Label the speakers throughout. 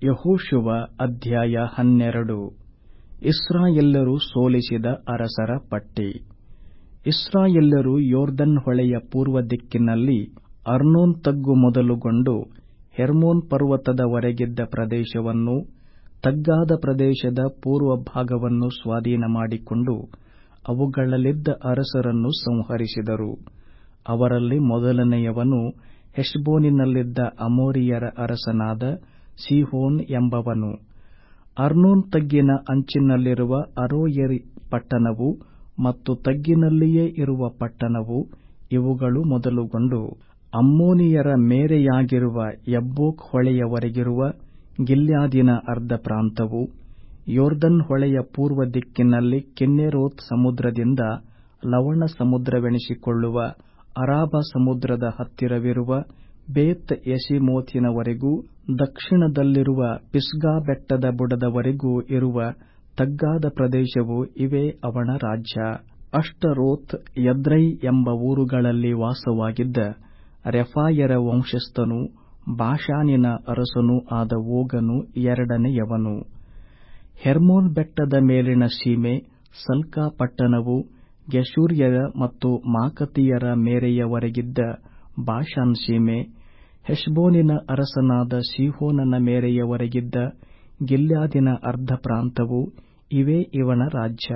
Speaker 1: ಯೆಹೋಶುವ ಅಧ್ಯಾಯ ಹನ್ನೆರಡು ಇಸ್ರಾಯೇಲ್ಯರು ಸೋಲಿಸಿದ ಅರಸರ ಪಟ್ಟಿ ಇಸ್ರಾಯೇಲ್ಯರು ಯೊರ್ದನ್ ಹೊಳೆಯ ಪೂರ್ವ ದಿಕ್ಕಿನಲ್ಲಿ ಅರ್ನೋನ್ ತಗ್ಗು ಮೊದಲುಗೊಂಡು ಹೆರ್ಮೋನ್ ಪರ್ವತದವರೆಗಿದ್ದ ಪ್ರದೇಶವನ್ನೂ ತಗ್ಗಾದ ಪ್ರದೇಶದ ಪೂರ್ವ ಭಾಗವನ್ನೂ ಸ್ವಾಧೀನಮಾಡಿಕೊಂಡು ಅವುಗಳಲ್ಲಿದ್ದ ಅರಸರನ್ನು ಸಂಹರಿಸಿದರು ಅವರಲ್ಲಿ ಮೊದಲನೆಯವನು ಹೆಷ್ಬೋನಿನಲ್ಲಿದ್ದ ಅಮೋರಿಯರ ಅರಸನಾದ ಸೀಹೋನ್ ಎಂಬವನು ಅರ್ನೋನ್ ತಗ್ಗಿನ ಅಂಚಿನಲ್ಲಿರುವ ಅರೋಯೇರ್ ಪಟ್ಟಣವೂ ಮತ್ತು ತಗ್ಗಿನಲ್ಲಿಯೇ ಇರುವ ಪಟ್ಟಣವೂ ಇವುಗಳು ಮೊದಲುಗೊಂಡು ಅಮ್ಮೋನಿಯರ ಮೇರೆಯಾಗಿರುವ ಯಬ್ಬೋಕ್ ಹೊಳೆಯವರೆಗಿರುವ ಗಿಲ್ಯಾದಿನ ಅರ್ಧ ಪ್ರಾಂತವೂ ಯೊರ್ದನ್ ಹೊಳೆಯ ಪೂರ್ವ ದಿಕ್ಕಿನಲ್ಲಿ ಕಿನ್ನೆರೋತ್ ಸಮುದ್ರದಿಂದ ಲವಣ ಸಮುದ್ರವೆನಿಸಿಕೊಳ್ಳುವ ಅರಾಬಾ ಸಮುದ್ರದ ಹತ್ತಿರವಿರುವ ಬೇತ್ ಯೆಷೀಮೋತಿನವರೆಗೂ ದಕ್ಷಿಣದಲ್ಲಿರುವ ಪಿಸ್ಗಾ ಬೆಟ್ಟದ ಬುಡದವರೆಗೂ ಇರುವ ತಗ್ಗಾದ ಪ್ರದೇಶವೂ ಇವೇ ಅವನ ರಾಜ್ಯ ಅಷ್ಟರೋತ್ ಎದ್ರೈ ಎಂಬ ಊರುಗಳಲ್ಲಿ ವಾಸವಾಗಿದ್ದ ರೆಫಾಯರ ವಂಶಸ್ಥನೂ ಬಾಷಾನಿನ ಅರಸನೂ ಆದ ಓಗನು ಎರಡನೆಯವನು ಹೆರ್ಮೋನ್ ಬೆಟ್ಟದ ಮೇಲಿನ ಸೀಮೆ ಸಲ್ಕಾ ಪಟ್ಟಣವೂ ಗೆಷೂರ್ಯರ ಮತ್ತು ಮಾಕತಿಯರ ಮೇರೆಯವರೆಗಿದ್ದ ಬಾಷಾನ್ ಸೀಮೆ ಹೆಷ್ಬೋನಿನ ಅರಸನಾದ ಸೀಹೋನನ ಮೇರೆಯವರೆಗಿದ್ದ ಗಿಲ್ಯಾದಿನ ಅರ್ಧ ಪ್ರಾಂತವೂ ಇವೇ ಇವನ ರಾಜ್ಯ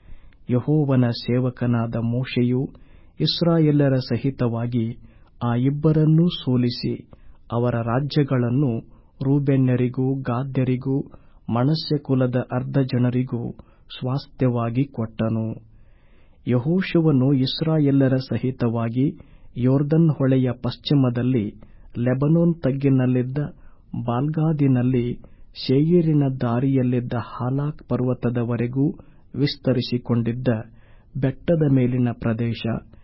Speaker 1: ಯೆಹೋವನ ಸೇವಕನಾದ ಮೋಶೆಯು ಇಸ್ರಾಯೇಲ್ಯರ ಸಹಿತವಾಗಿ ಆ ಇಬ್ಬರನ್ನೂ ಸೋಲಿಸಿ ಅವರ ರಾಜ್ಯಗಳನ್ನು ರೂಬೇನ್ಯರಿಗೂ ಗಾದ್ಯರಿಗೂ ಮನಸ್ಸೆ ಕುಲದ ಅರ್ಧ ಜನರಿಗೂ ಸ್ವಾಸ್ತ್ಯವಾಗಿ ಕೊಟ್ಟನು ಯೆಹೋಶುವನು ಇಸ್ರಾಯೇಲ್ಯರ ಸಹಿತವಾಗಿ ಯೊರ್ದನ್ ಹೊಳೆಯ ಪಶ್ಚಿಮದಲ್ಲಿ ಲೆಬನೋನ್ ತಗ್ಗಿನಲ್ಲಿದ್ದ ಬಾಲ್ಗಾದಿನಲ್ಲಿ ಸೇಯೀರಿನ ದಾರಿಯಲ್ಲಿದ್ದ ಹಾಲಾಕ್ ಪರ್ವತದವರೆಗೂ ವಿಸ್ತರಿಸಿಕೊಂಡಿದ್ದ ಬೆಟ್ಟದ ಮೇಲಿನ ಪ್ರದೇಶ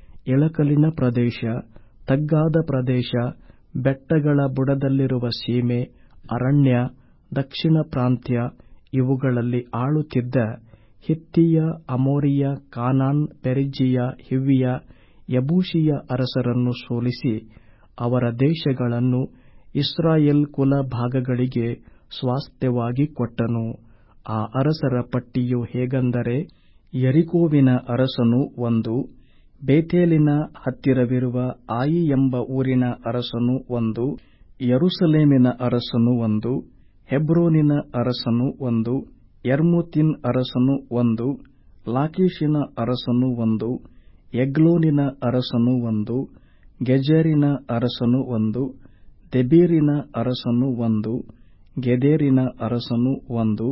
Speaker 1: ಇಳಕಲಿನ ಪ್ರದೇಶ ತಗ್ಗಾದ ಪ್ರದೇಶ ಬೆಟ್ಟಗಳ ಬುಡದಲ್ಲಿರುವ ಸೀಮೆ ಅರಣ್ಯ ದಕ್ಷಿಣ ಪ್ರಾಂತ್ಯ ಇವುಗಳಲ್ಲಿ ಆಳುತ್ತಿದ್ದ ಹಿತ್ತಿಯ ಅಮೋರಿಯ ಕಾನಾನ್ ಪೆರಿಜ್ಜೀಯ ಹಿವ್ವಿಯ ಯಬೂಸಿಯ ಅರಸರನ್ನು ಸೋಲಿಸಿ ಅವರ ದೇಶಗಳನ್ನು ಇಸ್ರಾಯೇಲ್ ಕುಲ ಭಾಗಗಳಿಗೆ ಸ್ವಾಸ್ತ್ಯವಾಗಿ ಕೊಟ್ಟನು ಆ ಅರಸರ ಪಟ್ಟಿಯು ಹೇಗೆಂದರೆ ಯರಿಕೋವಿನ ಅರಸನು ಒಂದು ಬೇತೇಲಿನ ಹತ್ತಿರವಿರುವ ಆಯಿ ಎಂಬ ಊರಿನ ಅರಸನು ಒಂದು ಯೆರೂಸಲೇಮಿನ ಅರಸನು ಒಂದು ಹೆಬ್ರೋನಿನ ಅರಸನು ಒಂದು ಯರ್ಮೂತಿನ ಅರಸನು ಒಂದು ಲಾಕೀಷಿನ ಅರಸನು ಒಂದು ಎಗ್ಲೋನಿನ ಅರಸನು ಒಂದು ಗೆಜೆರಿನ ಅರಸನು ಒಂದು ದೆಬೀರಿನ ಅರಸನು ಒಂದು ಗೆದೇರಿನ ಅರಸನು ಒಂದು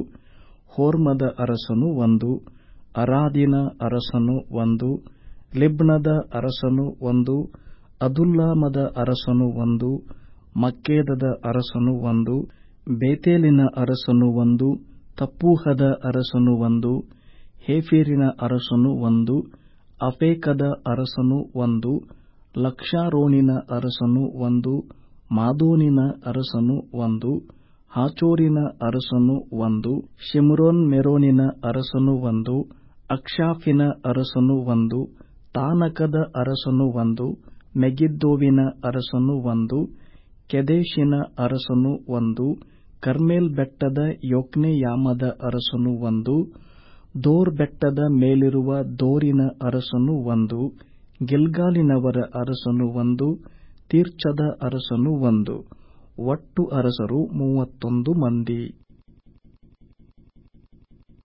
Speaker 1: ಹೋರ್ಮದ ಅರಸನು ಒಂದು ಅರಾದಿನ ಅರಸನು ಒಂದು ಲಿಬ್ನದ ಅರಸನು ಒಂದು ಅದುಲ್ಲಾಮದ ಅರಸನು ಒಂದು ಮಕ್ಕೇದದ ಅರಸನು ಒಂದು ಬೇತೇಲಿನ ಅರಸನು ಒಂದು ತಪ್ಪೂಹದ ಅರಸನು ಒಂದು ಹೇಫೀರಿನ ಅರಸನು ಒಂದು ಅಫೇಕದ ಅರಸನು ಒಂದು ಲಕ್ಷಾರೋನಿನ ಅರಸನು ಒಂದು ಮಾದೋನಿನ ಅರಸನು ಒಂದು ಹಾಚೋರಿನ ಅರಸನು ಒಂದು ಶಿಮ್ರೋನ್ ಮೆರೋನಿನ ಅರಸನು ಒಂದು ಅಕ್ಷಾಫಿನ ಅರಸನು ಒಂದು ತಾನಕದ ಅರಸನು ಒಂದು ಮೆಗಿದ್ದೋವಿನ ಅರಸನು ಒಂದು ಕೆದೇಶಿನ ಅರಸನು ಒಂದು ಕರ್ಮೇಲ್ ಬೆಟ್ಟದ ಯೊಕ್ನೆಯಾಮದ ಅರಸನು ಒಂದು ದೋರ್ ಬೆಟ್ಟದ ಮೇಲಿರುವ ದೋರಿನ ಅರಸನು ಒಂದು ಗಿಲ್ಗಾಲಿನವರ ಅರಸನು ಒಂದು ತೀರ್ಚದ ಅರಸನು ಒಂದು ಒಟ್ಟು ಅರಸರು ಮೂವತ್ತೊಂದು ಮಂದಿ